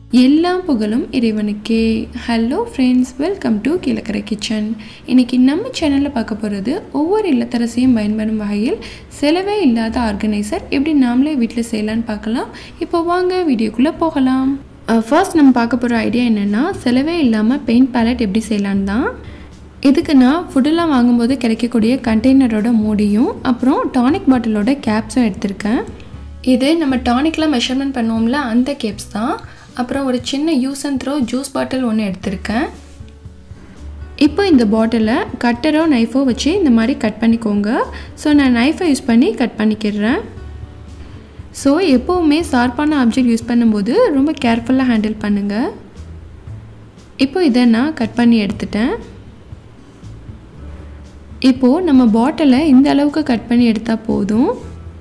எல்லாம் புகழும் இறைவனுக்கே hello friends welcome to Keelakarai kitchen இன்னைக்கு நம்ம சேனலில் பார்க்க போகிறது ஒவ்வொரு இல்லத்தரசியும் பயன்படும் வகையில் செலவே இல்லாத ஆர்கனைசர் எப்படி நாமளே வீட்டில் செய்யலான்னு பார்க்கலாம் இப்போ வாங்க வீடியோக்குள்ளே போகலாம் ஃபர்ஸ்ட் நம்ம பார்க்க போகிற ஐடியா என்னென்னா செலவே இல்லாமல் பெயிண்ட் பேலட் எப்படி செய்யலான்னு தான் இதுக்கு நான் ஃபுட்டெல்லாம் வாங்கும்போது கிடைக்கக்கூடிய கண்டெய்னரோட மூடியும் அப்புறம் டானிக் பாட்டிலோட கேப்ஸும் எடுத்திருக்கேன் இது நம்ம டானிக்லாம் மெஷர்மெண்ட் பண்ணுவோம்ல அந்த கேப்ஸ் தான் அப்புறம் ஒரு சின்ன use and throw juice bottle ஒன்று எடுத்திருக்கேன் இப்போ இந்த பாட்டிலை கட்டரோ நைஃபோ வச்சு இந்த மாதிரி கட் பண்ணிக்கோங்க ஸோ நான் நைஃபை யூஸ் பண்ணி கட் பண்ணிக்கிறேன் ஸோ எப்போவுமே ஷார்ப்பான ஆப்ஜெக்ட் யூஸ் பண்ணும்போது ரொம்ப கேர்ஃபுல்லாக ஹேண்டில் பண்ணுங்கள் இப்போ இதை நான் கட் பண்ணி எடுத்துட்டேன் இப்போது நம்ம பாட்டிலை இந்த அளவுக்கு கட் பண்ணி எடுத்தால் போதும்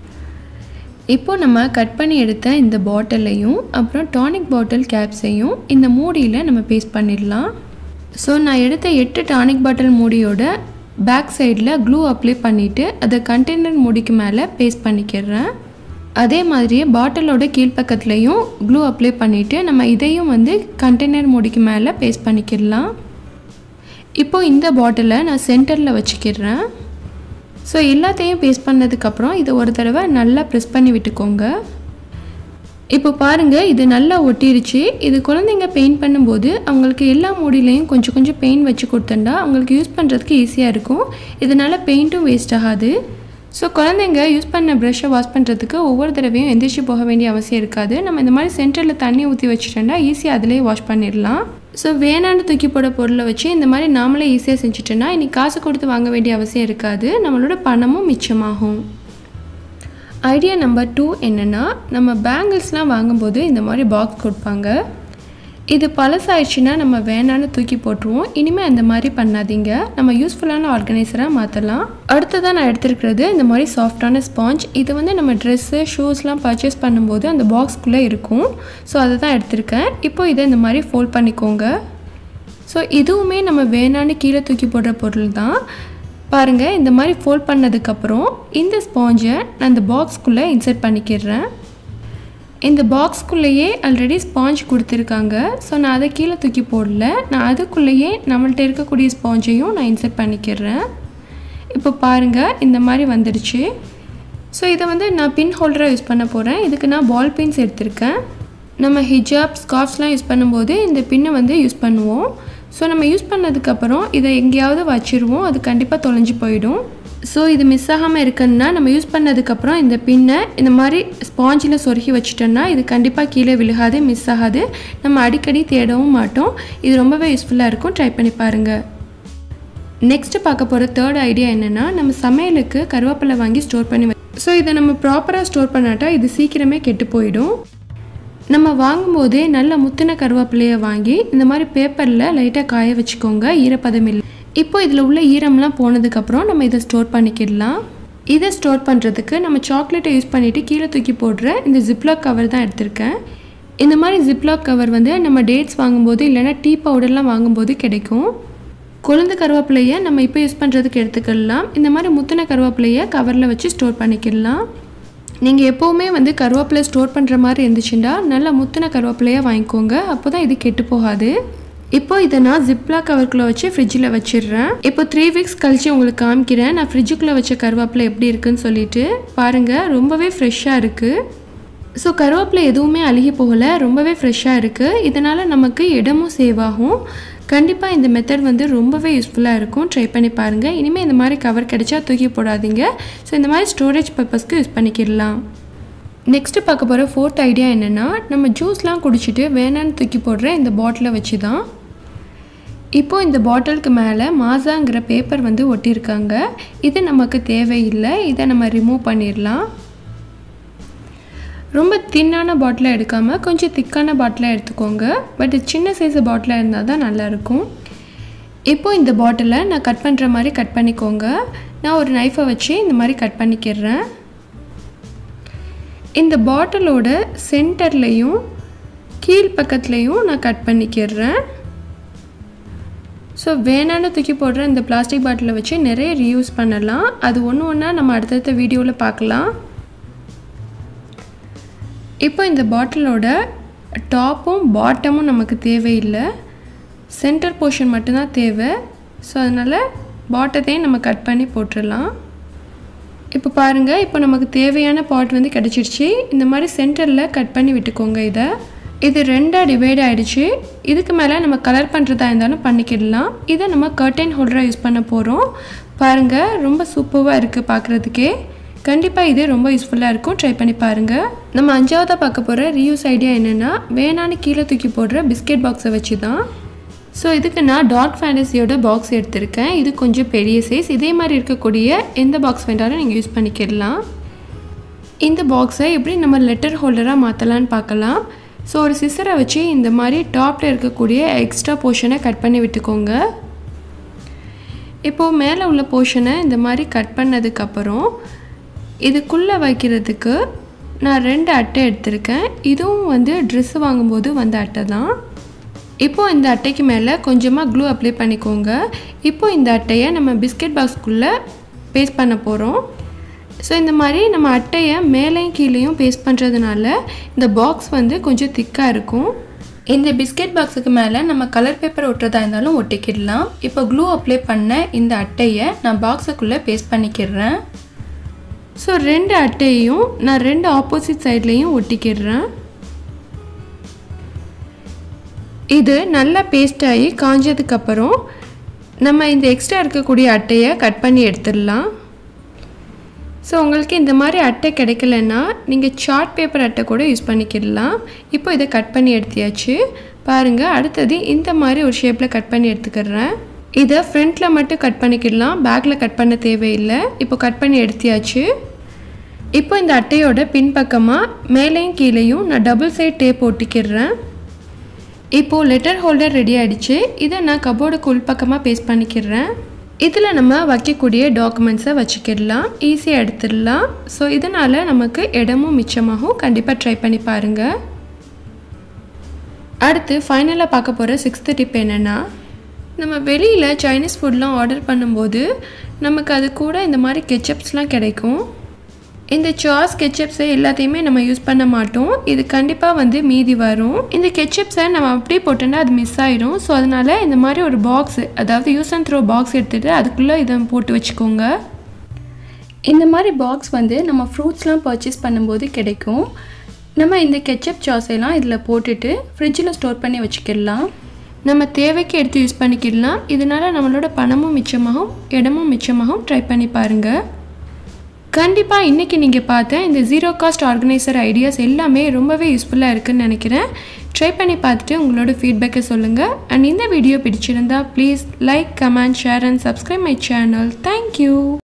இப்போ நம்ம கட் பண்ணி எடுத்த இந்த பாட்டிலையும் அப்புறம் டானிக் பாட்டில் கேப்ஸையும் இந்த மூடியில் நம்ம பேஸ்ட் பண்ணிடலாம் ஸோ நான் எடுத்த எட்டு டானிக் பாட்டில் மூடியோட பேக் சைடில் க்ளூ அப்ளை பண்ணிவிட்டு அதை கண்டெய்னர் மூடிக்கு மேலே பேஸ்ட் பண்ணிக்கிறேன் அதே மாதிரியே பாட்டிலோட கீழ்ப்பக்கத்துலேயும் க்ளூ அப்ளை பண்ணிவிட்டு நம்ம இதையும் வந்து கண்டெய்னர் மூடிக்கு மேலே பேஸ்ட் பண்ணிக்கிடலாம் இப்போ இந்த பாட்டிலை நான் சென்டரில் வச்சுக்கிறேன் ஸோ எல்லாத்தையும் பேஸ்ட் பண்ணதுக்கப்புறம் இதை ஒரு தடவை நல்லா ப்ரெஸ் பண்ணி விட்டுக்கோங்க இப்போ பாருங்கள் இது நல்லா ஒட்டிருச்சு இது குழந்தைங்க பெயிண்ட் பண்ணும்போது அவங்களுக்கு எல்லா மூடிலையும் கொஞ்சம் கொஞ்சம் பெயிண்ட் வச்சு கொடுத்துட்டா அவங்களுக்கு யூஸ் பண்ணுறதுக்கு ஈஸியாக இருக்கும் இதனால் பெயிண்ட்டும் வேஸ்ட் ஆகாது ஸோ குழந்தைங்க யூஸ் பண்ண ப்ரஷ்ஷை வாஷ் பண்ணுறதுக்கு ஒவ்வொரு தடவையும் எந்திரிச்சு போக வேண்டிய அவசியம் இருக்காது நம்ம இந்த மாதிரி சென்டரில் தண்ணி ஊற்றி வச்சுட்டோம்னா ஈஸியாக அதிலே வாஷ் பண்ணிடலாம் ஸோ வேணான்னு தூக்கி போட பொருளை வச்சு இந்த மாதிரி நாமளே ஈஸியாக செஞ்சுட்டோன்னா இன்றைக்கி காசு கொடுத்து வாங்க வேண்டிய அவசியம் இருக்காது நம்மளோட பணமும் மிச்சமாகும் ஐடியா நம்பர் டூ என்னென்னா நம்ம பேங்கிள்ஸ்லாம் வாங்கும்போது இந்த மாதிரி பாக்ஸ் கொடுப்பாங்க இது பழசாயிடுச்சுன்னா நம்ம வேணான்னு தூக்கி போட்டுருவோம் இனிமேல் அந்த மாதிரி பண்ணாதீங்க நம்ம யூஸ்ஃபுல்லான ஆர்கனைசராக மாற்றலாம் அடுத்ததாக நான் எடுத்துருக்கிறது இந்த மாதிரி சாஃப்டான ஸ்பாஞ்ச் இது வந்து நம்ம ட்ரெஸ்ஸு ஷூஸ்லாம் பர்ச்சேஸ் பண்ணும்போது அந்த பாக்ஸ்க்குள்ளே இருக்கும் ஸோ அதை தான் எடுத்திருக்கேன் இப்போ இதை இந்த மாதிரி ஃபோல்ட் பண்ணிக்கோங்க ஸோ இதுவுமே நம்ம வேணான்னு கீழே தூக்கி போடுற பொருள் தான் பாருங்கள் இந்த மாதிரி ஃபோல்ட் பண்ணதுக்கப்புறம் இந்த ஸ்பாஞ்சை நான் இந்த பாக்ஸ்க்குள்ளே இன்சர்ட் பண்ணிக்கிறேன் இந்த பாக்ஸ்க்குள்ளேயே ஆல்ரெடி ஸ்பாஞ்ச் கொடுத்துருக்காங்க ஸோ நான் அதை கீழே தூக்கி போடல நான் அதுக்குள்ளேயே நம்மள்ட்ட இருக்கக்கூடிய ஸ்பாஞ்சையும் நான் இன்சர்ட் பண்ணிக்கிறேன் இப்போ பாருங்கள் இந்த மாதிரி வந்துடுச்சு ஸோ இதை வந்து நான் பின் ஹோல்டராக யூஸ் பண்ண போகிறேன் இதுக்கு நான் பால் பின்ஸ் எடுத்திருக்கேன் நம்ம ஹிஜாப் ஸ்கார்ஃப்ஸ்லாம் யூஸ் பண்ணும்போது இந்த பின்னை வந்து யூஸ் பண்ணுவோம் ஸோ நம்ம யூஸ் பண்ணதுக்கப்புறம் இதை எங்கேயாவது வச்சிருவோம் அது கண்டிப்பாக தொலைஞ்சு போயிடும் ஸோ இது மிஸ் ஆகாமல் இருக்குன்னா நம்ம யூஸ் பண்ணதுக்கப்புறம் இந்த பின்னை இந்த மாதிரி ஸ்பாஞ்சில் சொருகி வச்சிட்டோன்னா இது கண்டிப்பாக கீழே விழுகாது மிஸ் ஆகாது நம்ம அடிக்கடி தேடவும் மாட்டோம் இது ரொம்பவே யூஸ்ஃபுல்லாக இருக்கும் ட்ரை பண்ணி பாருங்கள் நெக்ஸ்ட்டு பார்க்க போகிற தேர்ட் ஐடியா என்னென்னா நம்ம சமையலுக்கு கருவேப்பிலை வாங்கி ஸ்டோர் பண்ணி ஸோ இதை நம்ம ப்ராப்பராக ஸ்டோர் பண்ணாட்டா இது சீக்கிரமே கெட்டு போயிடும் நம்ம வாங்கும்போதே நல்ல முத்தின கருவேப்பிலையை வாங்கி இந்த மாதிரி பேப்பரில் லைட்டாக காய வச்சுக்கோங்க ஈரப்பதம் இல்லை இப்போ இதில் உள்ள ஈரம்லாம் போனதுக்கப்புறம் நம்ம இதை ஸ்டோர் பண்ணிக்கிடலாம் இதை ஸ்டோர் பண்ணுறதுக்கு நம்ம சாக்லேட்டை யூஸ் பண்ணிவிட்டு கீழே தூக்கி போடுற இந்த ஜிப்லாக் கவர் தான் எடுத்திருக்கேன் இந்த மாதிரி ஜிப்லாக் கவர் வந்து நம்ம டேட்ஸ் வாங்கும்போது இல்லைனா டீ பவுடர்லாம் வாங்கும்போது கிடைக்கும் கொழுந்து கருவேப்பிலையை நம்ம இப்போ யூஸ் பண்ணுறதுக்கு எடுத்துக்கலாம் இந்த மாதிரி முத்தின கருவேப்பிலையை கவரில் வச்சு ஸ்டோர் பண்ணிக்கிடலாம் நீங்கள் எப்போவுமே வந்து கருவேப்பிலை ஸ்டோர் பண்ணுற மாதிரி இருந்துச்சுன்னா நல்லா முத்தின கருவேப்பிலையாக வாங்கிக்கோங்க அப்போ தான் இது கெட்டு போகாது இப்போ இதை நான் ஜிப்லா கவருக்குள்ளே வச்சு ஃப்ரிட்ஜில் வச்சிடுறேன் இப்போ த்ரீ வீக்ஸ் கழிச்சு உங்களுக்கு காமிக்கிறேன் நான் ஃப்ரிட்ஜுக்குள்ளே வச்ச கருவேப்பிலை எப்படி இருக்குன்னு சொல்லிட்டு பாருங்கள் ரொம்பவே ஃப்ரெஷ்ஷாக இருக்குது ஸோ கருவேப்பிலை எதுவுமே அழுகி போகலை ரொம்பவே ஃப்ரெஷ்ஷாக இருக்குது இதனால் நமக்கு இடமும் சேவ் ஆகும் கண்டிப்பாக இந்த மெத்தட் வந்து ரொம்பவே யூஸ்ஃபுல்லாக இருக்கும் ட்ரை பண்ணி பாருங்கள் இனிமேல் இந்த மாதிரி கவர் கிடைச்சா தூக்கி போடாதீங்க ஸோ இந்த மாதிரி ஸ்டோரேஜ் பர்பஸ்க்கு யூஸ் பண்ணிக்கிடலாம் நெக்ஸ்ட்டு பார்க்க போகிற ஃபோர்த் ஐடியா என்னென்னா நம்ம ஜூஸ்லாம் குடிச்சிட்டு வேணான்னு தூக்கி போடுற இந்த பாட்டிலை வச்சு தான் இப்போது இந்த பாட்டிலுக்கு மேலே மாசாங்கிற பேப்பர் வந்து ஒட்டியிருக்காங்க இது நமக்கு தேவையில்லை இதை நம்ம ரிமூவ் பண்ணிடலாம் ரொம்ப தின்னான பாட்டிலாக எடுக்காமல் கொஞ்சம் திக்கான பாட்டிலாக எடுத்துக்கோங்க பட் சின்ன சைஸ் பாட்டிலாக இருந்தால் தான் நல்லாயிருக்கும் இப்போ இந்த பாட்டிலை நான் கட் பண்ணுற மாதிரி கட் பண்ணிக்கோங்க நான் ஒரு நைஃபை வச்சு இந்த மாதிரி கட் பண்ணிக்கிறேன் இந்த பாட்டிலோட சென்டர்லேயும் கீழ் பக்கத்துலேயும் நான் கட் பண்ணிக்கிறேன் ஸோ வேணான்னு தூக்கி போடுற இந்த பிளாஸ்டிக் பாட்டிலை வச்சு நிறைய ரீயூஸ் பண்ணலாம் அது ஒன்று ஒன்றா நம்ம அடுத்தடுத்த வீடியோவில் பார்க்கலாம் இப்போ இந்த பாட்டிலோட டாப்பும் பாட்டமும் நமக்கு தேவையில்லை சென்டர் போர்ஷன் மட்டும்தான் தேவை ஸோ அதனால் பாட்டத்தையும் நம்ம கட் பண்ணி போட்டுடலாம் இப்போ பாருங்கள் இப்போ நமக்கு தேவையான பாட் வந்து கிடச்சிருச்சு இந்த மாதிரி சென்டரில் கட் பண்ணி விட்டுக்கோங்க இதை இது ரெண்டாக டிவைட் ஆகிடுச்சு இதுக்கு மேலே நம்ம கலர் பண்ணுறதா இருந்தாலும் பண்ணிக்கிடலாம் இதை நம்ம கர்டைன் ஹோல்டராக யூஸ் பண்ண போகிறோம் பாருங்கள் ரொம்ப சூப்பராக இருக்குது பார்க்குறதுக்கே கண்டிப்பாக இது ரொம்ப யூஸ்ஃபுல்லாக இருக்கும் ட்ரை பண்ணி பாருங்கள் நம்ம அஞ்சாவதாக பார்க்க போகிற ரீயூஸ் ஐடியா என்னென்னா வேணான்னு கீழே தூக்கி போடுற பிஸ்கெட் பாக்ஸை வச்சு தான் ஸோ இதுக்கு நான் டார்க் ஃபேண்டசியோட பாக்ஸ் எடுத்திருக்கேன் இது கொஞ்சம் பெரிய சைஸ் இதே மாதிரி இருக்கக்கூடிய எந்த பாக்ஸ் வேண்டாலும் நீங்கள் யூஸ் பண்ணிக்கிடலாம் இந்த பாக்ஸை எப்படி நம்ம லெட்டர் ஹோல்டராக மாற்றலான்னு பார்க்கலாம் ஸோ ஒரு சிசரை வச்சு இந்த மாதிரி டாப்பில் இருக்கக்கூடிய எக்ஸ்ட்ரா போர்ஷனை கட் பண்ணி விட்டுக்கோங்க இப்போது மேலே உள்ள போர்ஷனை இந்த மாதிரி கட் பண்ணதுக்கப்புறம் இதுக்குள்ளே வைக்கிறதுக்கு நான் ரெண்டு அட்டை எடுத்திருக்கேன் இதுவும் வந்து ட்ரெஸ்ஸு வாங்கும்போது வந்த அட்டை தான் இப்போது இந்த அட்டைக்கு மேலே கொஞ்சமாக க்ளூ அப்ளை பண்ணிக்கோங்க இப்போது இந்த அட்டையை நம்ம பிஸ்கெட் பாக்ஸ்க்குள்ளே பேஸ்ட் பண்ண போகிறோம் ஸோ இந்த மாதிரி நம்ம அட்டையை மேலேயும் கீழேயும் பேஸ்ட் பண்ணுறதுனால இந்த பாக்ஸ் வந்து கொஞ்சம் திக்காக இருக்கும் இந்த பிஸ்கெட் பாக்ஸுக்கு மேலே நம்ம கலர் பேப்பர் ஒட்டுறதா இருந்தாலும் ஒட்டிக்கிடலாம் இப்போ க்ளூ அப்ளை பண்ண இந்த அட்டையை நான் பாக்ஸுக்குள்ளே பேஸ்ட் பண்ணிக்கிடுறேன் ஸோ ரெண்டு அட்டையையும் நான் ரெண்டு ஆப்போசிட் சைட்லேயும் ஒட்டிக்கிடுறேன் இது நல்லா பேஸ்ட் ஆகி காஞ்சதுக்கப்புறம் நம்ம இந்த எக்ஸ்ட்ரா இருக்கக்கூடிய அட்டையை கட் பண்ணி எடுத்துடலாம் ஸோ உங்களுக்கு இந்த மாதிரி அட்டை கிடைக்கலன்னா நீங்கள் சார்ட் பேப்பர் அட்டை கூட யூஸ் பண்ணிக்கிடலாம் இப்போ இதை கட் பண்ணி எடுத்தியாச்சு பாருங்கள் அடுத்தது இந்த மாதிரி ஒரு ஷேப்பில் கட் பண்ணி எடுத்துக்கிறேன் இதை ஃப்ரண்ட்டில் மட்டும் கட் பண்ணிக்கிடலாம் பேக்கில் கட் பண்ண தேவையில்லை இப்போ கட் பண்ணி எடுத்தியாச்சு இப்போ இந்த அட்டையோட பின்பக்கமாக மேலேயும் கீழேயும் நான் டபுள் சைட் டேப் ஒட்டிக்கிடுறேன் இப்போது லெட்டர் ஹோல்டர் ரெடி ஆகிடுச்சு இதை நான் கபோர்டுக்கு உள்பக்கமாக பேஸ்ட் பண்ணிக்கிறேன் இதில் நம்ம வைக்கக்கூடிய டாக்குமெண்ட்ஸை வச்சுக்கிடலாம் ஈஸியாக எடுத்துடலாம் ஸோ இதனால் நமக்கு இடமும் மிச்சமாகும் கண்டிப்பாக ட்ரை பண்ணி பாருங்கள் அடுத்து ஃபைனலாக பார்க்க போகிற சிக்ஸ்த்து டிப் என்னென்னா நம்ம வெளியில் சைனீஸ் ஃபுட்லாம் ஆர்டர் பண்ணும்போது நமக்கு அது கூட இந்த மாதிரி கெச்சப்ஸ்லாம் கிடைக்கும் இந்த சாஸ் கெச்சப்ஸை எல்லாத்தையுமே நம்ம யூஸ் பண்ண மாட்டோம் இது கண்டிப்பாக வந்து மீதி வரும் இந்த கெச்சப்ஸை நம்ம அப்படியே போட்டோன்னா அது மிஸ் ஆயிடும் ஸோ அதனால் இந்த மாதிரி ஒரு பாக்ஸ் அதாவது யூஸ் அண்ட் த்ரோ பாக்ஸ் எடுத்துகிட்டு அதுக்குள்ளே இதை போட்டு வச்சுக்கோங்க இந்த மாதிரி பாக்ஸ் வந்து நம்ம ஃப்ரூட்ஸ்லாம் பர்ச்சேஸ் பண்ணும்போது கிடைக்கும் நம்ம இந்த கெச்சப் சாஸெல்லாம் இதில் போட்டுட்டு ஃப்ரிட்ஜில் ஸ்டோர் பண்ணி வச்சுக்கிடலாம் நம்ம தேவைக்கு எடுத்து யூஸ் பண்ணிக்கிடலாம் இதனால் நம்மளோட பணமும் மிச்சமாகும் இடமும் மிச்சமாகும் ட்ரை பண்ணி பாருங்கள் கண்டிப்பாக இன்றைக்கி நீங்கள் பார்த்த இந்த ஜீரோ காஸ்ட் ஆர்கனைசர் ஐடியாஸ் எல்லாமே ரொம்பவே யூஸ்ஃபுல்லாக இருக்குன்னு நினைக்கிறேன் ட்ரை பண்ணி பார்த்துட்டு உங்களோட ஃபீட்பேக்கை சொல்லுங்கள் அண்ட் இந்த வீடியோ பிடிச்சிருந்தா please like comment share and subscribe my channel thank you